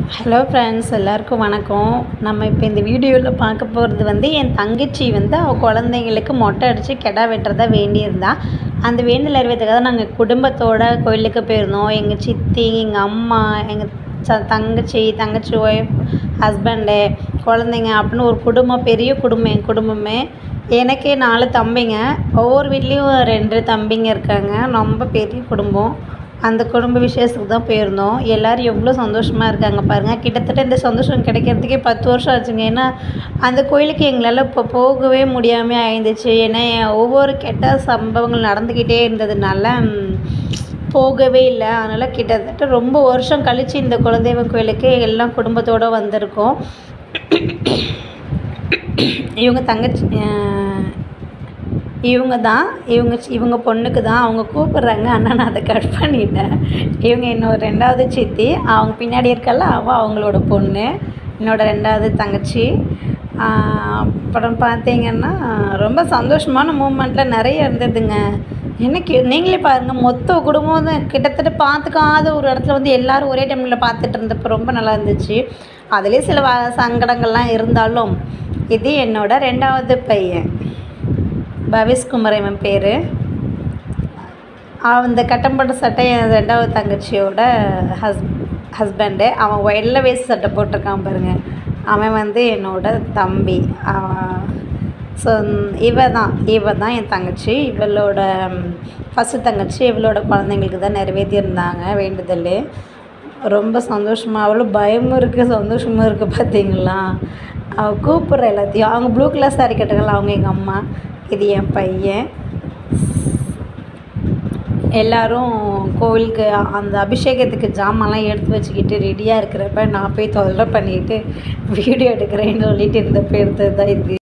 hello friends எல்லாருக்கும் வணக்கம் நம்ம இப்போ இந்த வீடியோவில் பார்க்க போகிறது வந்து என் தங்கச்சி வந்து அவள் குழந்தைங்களுக்கு மொட்டை அடித்து கெடா வெட்டுறதா வேண்டியிருந்தா அந்த வேண்டுதல் நிறைவேற்றுக்காக நாங்கள் குடும்பத்தோட கோயிலுக்கு போயிருந்தோம் எங்கள் சித்தி எங்கள் அம்மா எங்கள் ச தங்கச்சி தங்கச்சி ஒய்ஃப் ஹஸ்பண்டு குழந்தைங்க அப்படின்னு ஒரு குடும்பம் பெரிய குடும்பம் என் குடும்பமே எனக்கே நாலு தம்பிங்க ஒவ்வொரு வீட்லேயும் ரெண்டு தம்பிங்க இருக்காங்க ரொம்ப பெரிய குடும்பம் அந்த குடும்ப விசேஷத்துக்கு தான் போயிருந்தோம் எல்லோரும் எவ்வளோ சந்தோஷமாக இருக்காங்க பாருங்கள் கிட்டத்தட்ட இந்த சந்தோஷம் கிடைக்கிறதுக்கே பத்து வருஷம் ஆச்சுங்க ஏன்னா அந்த கோயிலுக்கு எங்களால் இப்போ போகவே முடியாமல் ஆயிடுச்சு ஏன்னா ஒவ்வொரு கெட்ட சம்பவங்கள் நடந்துக்கிட்டே இருந்ததுனால ம், போகவே இல்லை அதனால் கிட்டத்தட்ட ரொம்ப வருஷம் கழித்து இந்த குலதெய்வ கோயிலுக்கு எல்லாம் குடும்பத்தோடு வந்திருக்கோம் இவங்க தங்கச்சி அஹ், இவங்க தான் இவங்க சி- இவங்க பொண்ணுக்கு தான் அவங்க கூப்பிட்றாங்க ஆனால் நான் அதை கட் பண்ணிட்டேன் இவங்க என்னோட ரெண்டாவது சித்தி அவங்க பின்னாடி இருக்கல அவள் அவங்களோட பொண்ணு என்னோட ரெண்டாவது தங்கச்சி ஆஹ் அப்புறம் பார்த்தீங்கன்னா ரொம்ப சந்தோஷமான மூமெண்ட்டில் நிறைய இருந்ததுங்க எனக்கு நீங்களே பாருங்கள் மொத்த குடும்பம் தான் கிட்டத்தட்ட பார்த்துக்காத ஒரு இடத்துல வந்து எல்லாரும் ஒரே டைமில் பார்த்துட்டு இருந்தப்போ ரொம்ப நல்லா இருந்துச்சு அதுலேயே சில வ- சங்கடங்கள்லாம் இருந்தாலும் இது என்னோட ரெண்டாவது பையன் பவிஷ்குமார் இவன் பேர் அந்த கட்டம்பட்ட சட்டை என் ரெண்டாவது தங்கச்சியோட ஹஸ் ஹஸ்பண்டு அவன் வெள்ளை வேஸ்ட் சட்டை போட்டிருக்கான் பாருங்க அவன் வந்து என்னோட தம்பி ஸோ இவ தான் இவ தான் என் தங்கச்சி இவளோட ஃபஸ்ட்டு தங்கச்சி இவளோட குழந்தைங்களுக்கு தான் நிறைவேற்றியிருந்தாங்க வேண்டுதல் ரொம்ப சந்தோஷமாக அவளும் பயமும் இருக்குது சந்தோஷமும் இருக்குது பார்த்தீங்களா அவள் கூப்பிட்ற எல்லாத்தையும் அவங்க ப்ளூ கலர் சாரி கட்டுங்களா அவங்க எங்கள் அம்மா இது என் பையன் எல்லாரும் கோவிலுக்கு அந்த அபிஷேகத்துக்கு ஜாமான்லாம் எடுத்து வச்சுக்கிட்டு ரெடியாக இருக்கிறப்ப நான் போய் தொல்லை பண்ணிட்டு வீடியோ எடுக்கிறேன்னு சொல்லிட்டு இருந்தப்போ எடுத்தது தான் இது